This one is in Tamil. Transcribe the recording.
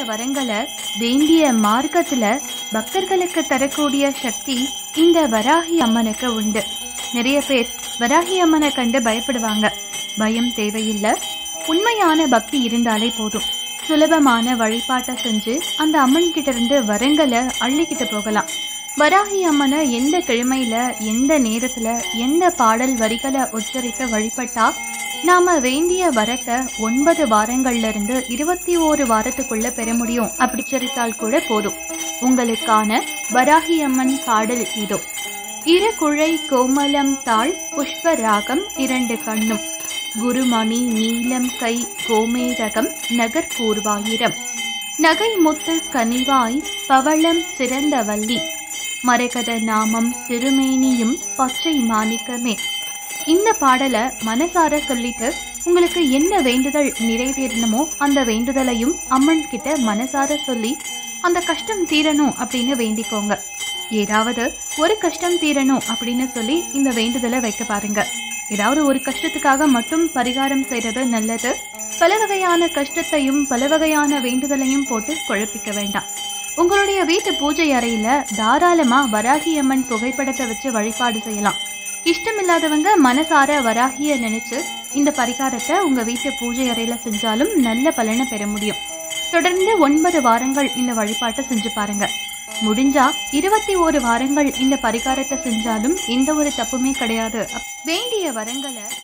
வரங்களை வேண்டிய மார்க்கத்துல பக்தர்களுக்கு தரக்கூடிய சக்தி இந்த வராகி அம்மனுக்கு உண்டு நிறைய பேர் வராகி அம்மனை கண்டு பயப்படுவாங்க பயம் தேவையில்லை உண்மையான பக்தி இருந்தாலே போதும் சுலபமான வழிபாட்டை செஞ்சு அந்த அம்மன் கிட்ட இருந்து வரங்களை அள்ளிக்கிட்டு போகலாம் வராகி அம்மனை எந்த கிழமையில எந்த நேரத்துல எந்த பாடல் வரிகளை உச்சரிக்க வழிபட்டா நாம வேண்டிய வரத்தை ஒன்பது வாரங்கள்ல இருந்து இருபத்தி ஓரு வாரத்துக்குள்ள பெற முடியும் அப்படி உச்சரித்தால் கூட போதும் உங்களுக்கான வராகி அம்மன் பாடல் இதோ இரு குழை கோமலம் தாழ் புஷ்ப ராகம் இரண்டு கண்ணும் குருமணி நீலம் கை கோமேரகம் நகர்கூர்வாயிரம் நகை முத்து கனிவாய் பவளம் சிறந்த வள்ளி மரகத நாமம் திருமேனியும் பச்சை மாணிக்கமே இந்த பாடலை மனசார சொல்லிட்டு உங்களுக்கு என்ன வேண்டுதல் நிறைவேறணுமோ அந்த வேண்டுதலையும் அம்மன் கிட்ட மனசார சொல்லி அந்த கஷ்டம் தீரணும் அப்படின்னு வேண்டிக்கோங்க ஏதாவது ஒரு கஷ்டம் தீரணும் அப்படின்னு சொல்லி இந்த வேண்டுதலை வைக்க பாருங்க ஏதாவது ஒரு கஷ்டத்துக்காக மட்டும் பரிகாரம் செய்யறது நல்லது பல வகையான கஷ்டத்தையும் பல வகையான வேண்டுதலையும் போட்டு குழப்பிக்க வேண்டாம் உங்களுடைய வீட்டு பூஜை அறையில தாராளமா வராகி அம்மன் புகைப்படத்தை வச்சு வழிபாடு செய்யலாம் இஷ்டமில்லாதவங்க மனசார வராகிய நினைச்சு இந்த பரிகாரத்தை உங்க வீட்டு பூஜை அறையில செஞ்சாலும் நல்ல பலனை பெற முடியும் தொடர்ந்து ஒன்பது வாரங்கள் இந்த வழிபாட்டை செஞ்சு பாருங்க முடிஞ்சா இருபத்தி ஓரு வாரங்கள் இந்த பரிகாரத்தை செஞ்சாலும் எந்த ஒரு தப்புமே கிடையாது வேண்டிய வரங்களை